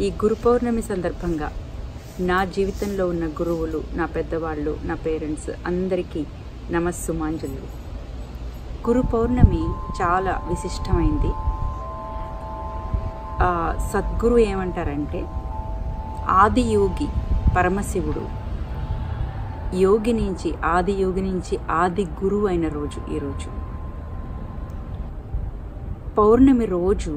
ఈ గురు పౌర్ణమి సందర్భంగా నా జీవితంలో ఉన్న గురువులు నా పెద్దవాళ్ళు నా పేరెంట్స్ అందరికీ నమస్సుమాంజలు గురు పౌర్ణమి చాలా విశిష్టమైంది ఆ, సద్గురు ఏమంటారంటే ఆది యోగి పరమశివుడు యోగి నుంచి ఆది యోగి నుంచి ఆది గురువు అయిన రోజు ఈరోజు పౌర్ణమి రోజు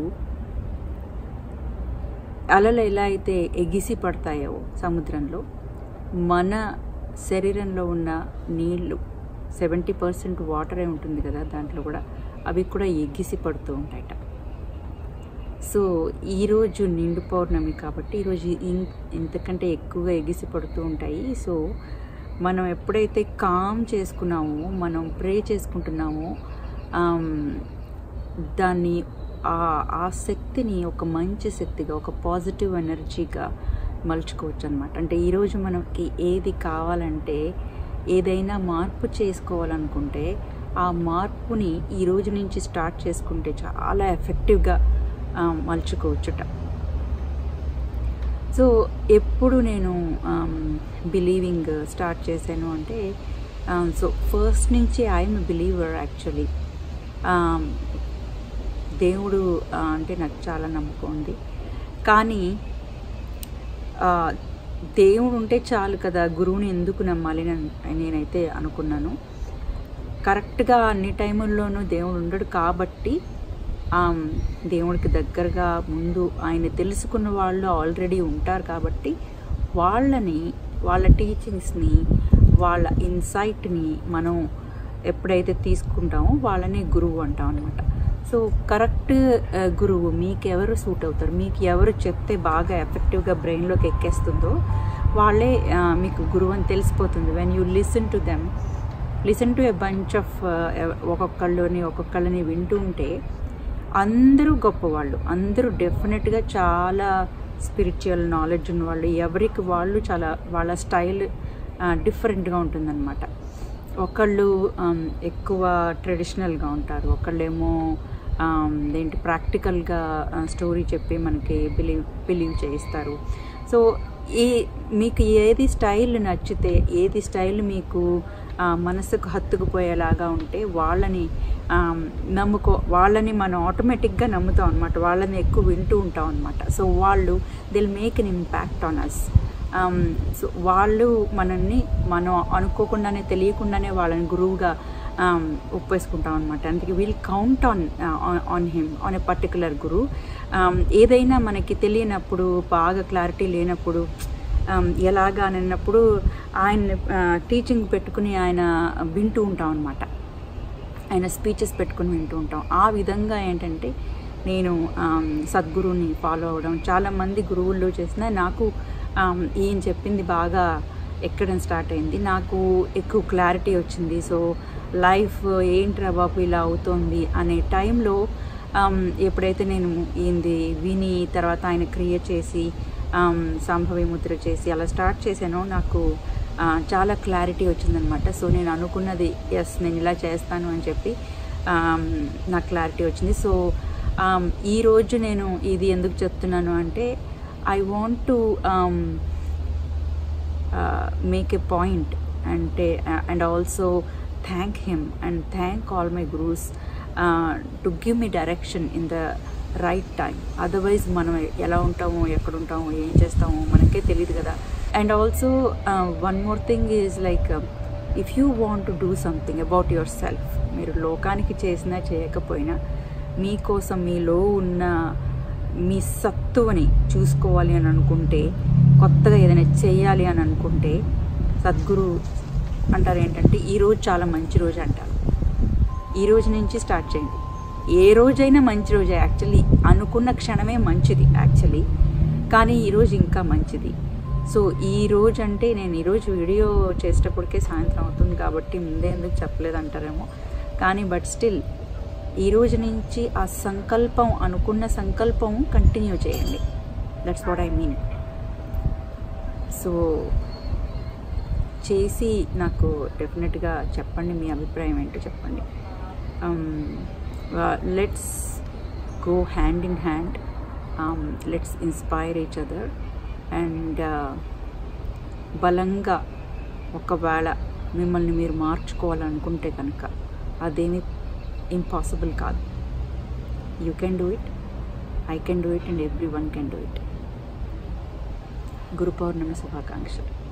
అలలు ఎలా అయితే ఎగిసి పడతాయో సముద్రంలో మన శరీరంలో ఉన్న నీళ్లు సెవెంటీ పర్సెంట్ వాటరే ఉంటుంది కదా దాంట్లో కూడా అవి కూడా ఎగిసి పడుతూ ఉంటాయట సో ఈరోజు నిండు పౌర్ణమి కాబట్టి ఈరోజు ఇం- ఇంతకంటే ఎక్కువగా ఎగిసి పడుతూ ఉంటాయి సో మనం ఎప్పుడైతే కామ్ చేసుకున్నామో మనం ప్రే చేసుకుంటున్నామో ఆమ్, దాన్ని ఆ ఆ శక్తిని ఒక మంచి శక్తిగా ఒక పాజిటివ్ ఎనర్జీగా మలుచుకోవచ్చు అనమాట అంటే ఈరోజు మనకి ఏది కావాలంటే ఏదైనా మార్పు చేసుకోవాలనుకుంటే ఆ మార్పుని ఈ రోజు నుంచి స్టార్ట్ చేసుకుంటే చాలా ఎఫెక్టివ్గా ఆ, మలుచుకోవచ్చుట సో ఎప్పుడు నేను బిలీవింగ్ స్టార్ట్ చేశాను అంటే సో ఫస్ట్ నుంచి ఐఎమ్ బిలీవర్ యాక్చువల్లీ దేవుడు ఆ, అంటే నాకు చాలా నమ్మకం ఉంది కానీ ఆ, దేవుడు ఉంటే చాలు కదా గురువుని ఎందుకు నమ్మాలి అని నేనైతే అనుకున్నాను కరెక్ట్గా అన్ని టైముల్లోనూ దేవుడు ఉండడు కాబట్టి ఆమ్, దేవుడికి దగ్గరగా ముందు ఆయన తెలుసుకున్న వాళ్ళు ఆల్రెడీ ఉంటారు కాబట్టి వాళ్ళని వాళ్ళ టీచింగ్స్ని వాళ్ళ ఇన్సైట్ని మనం ఎప్పుడైతే తీసుకుంటామో వాళ్ళని గురువు అంటాం అనమాట సో కరెక్ట్ ఆ, గురువు మీకు ఎవరు సూట్ అవుతారు మీకు ఎవరు చెప్తే బాగా ఎఫెక్టివ్గా బ్రెయిన్లోకి ఎక్కేస్తుందో వాళ్ళే ఆ, మీకు గురువు అని తెలిసిపోతుంది when you listen to them listen to a bunch of ఒక్కొక్కళ్ళని ఒక్కొక్కళ్ళని వింటూ ఉంటే అందరూ గొప్పవాళ్ళు అందరూ డెఫినెట్గా చాలా స్పిరిచువల్ నాలెడ్జ్ ఉన్నవాళ్ళు ఎవరికి వాళ్ళు చాలా వాళ్ళ స్టైల్ డిఫరెంట్గా ఉంటుందన్నమాట ఒకళ్ళు ఆమ్, ఎక్కువ ట్రెడిషనల్గా ఉంటారు ఒకళ్ళేమో ఆమ్, ఏంటి ప్రాక్టికల్గా స్టోరీ చెప్పి మనకి బిలీవ్ బిలీవ్ చేయిస్తారు సో ఈ మీకు ఏది స్టైల్ నచ్చితే ఏది స్టైల్ మీకు ఆ, మనసుకు హత్తుకుపోయేలాగా ఉంటే వాళ్ళని ఆమ్, నమ్ముకో వాళ్ళని మనం ఆటోమేటిక్గా నమ్ముతాం అనమాట వాళ్ళని ఎక్కువ వింటూ ఉంటాం అనమాట సో వాళ్ళు they'll make an impact on us so వాళ్ళు మనల్ని మనం అనుకోకుండానే తెలియకుండానే వాళ్ళని గురువుగా um, ఒప్పేసుకుంటాం అనమాట అందుకే we'll count on on him on a particular guru ఏదైనా మనకి తెలియనప్పుడు బాగా క్లారిటీ లేనప్పుడు um, ఎలాగా అని అన్నప్పుడు ఆయన టీచింగ్ పెట్టుకుని ఆయన వింటూ ఉంటాం అనమాట ఆయన స్పీచెస్ పెట్టుకుని వింటూ ఉంటాం ఆ విధంగా ఏంటంటే నేను ఆమ్, సద్గురువుని ఫాలో అవ్వడం చాలామంది గురువుల్లో చేసిన నాకు ఆమ్, ఈయన చెప్పింది బాగా ఎక్కడం స్టార్ట్ అయింది నాకు ఎక్కువ క్లారిటీ వచ్చింది సో లైఫ్ ఏంట్రా బాబు ఇలా అవుతోంది అనే టైంలో ఆమ్, ఎప్పుడైతే నేను ఈయనది విని తర్వాత ఆయన క్రియేట్ చేసి ఆమ్, సంభవి ముద్ర చేసి అలా స్టార్ట్ చేశానో నాకు ఆ, చాలా క్లారిటీ వచ్చిందనమాట సో నేను అనుకున్నది ఎస్ నేను ఇలా చేస్తాను అని చెప్పి ఆమ్, నాకు క్లారిటీ వచ్చింది సో ఆమ్, ఈరోజు నేను ఇది ఎందుకు చెప్తున్నాను అంటే I want to make a point అంటే and also thank him and thank all my gurus to give me direction in the right time otherwise మనం ఎలా ఉంటామో ఎక్కడ ఉంటామో ఏం చేస్తామో మనకే తెలియదు కదా and also one more thing is like if you want to do something about yourself మీరు లోకానికి చేసినా చేయకపోయినా మీకోసం మీలో ఉన్న మీ సత్తువని చూసుకోవాలి అని అనుకుంటే కొత్తగా ఏదైనా చేయాలి అని అనుకుంటే సద్గురు అంటారు ఏంటంటే ఈరోజు చాలా మంచి రోజు అంటారు ఈ రోజు నుంచి స్టార్ట్ చేయండి ఏ రోజైనా మంచి రోజే యాక్చువల్లీ అనుకున్న క్షణమే మంచిది యాక్చువల్లీ కానీ ఈరోజు ఇంకా మంచిది సో ఈ రోజు అంటే నేను ఈరోజు వీడియో చేసేటప్పటికే సాయంత్రం అవుతుంది కాబట్టి ముందే ఎందుకు చెప్పలేదు అంటారేమో కానీ బట్ స్టిల్ ఈ రోజు నుంచి ఆ సంకల్పం అనుకున్న సంకల్పం కంటిన్యూ చేయండి that's what I mean so చేసి నాకు డెఫినెట్గా చెప్పండి మీ అభిప్రాయం ఏంటో చెప్పండి let's go hand in hand let's inspire each other and బలంగా ఒకవేళ మిమ్మల్ని మీరు మార్చుకోవాలనుకుంటే కనుక అదేమి ఇంపాసిబుల్ కాదు you can do it I can do it and everyone can do it Guru Purnima శుభాకాంక్షలు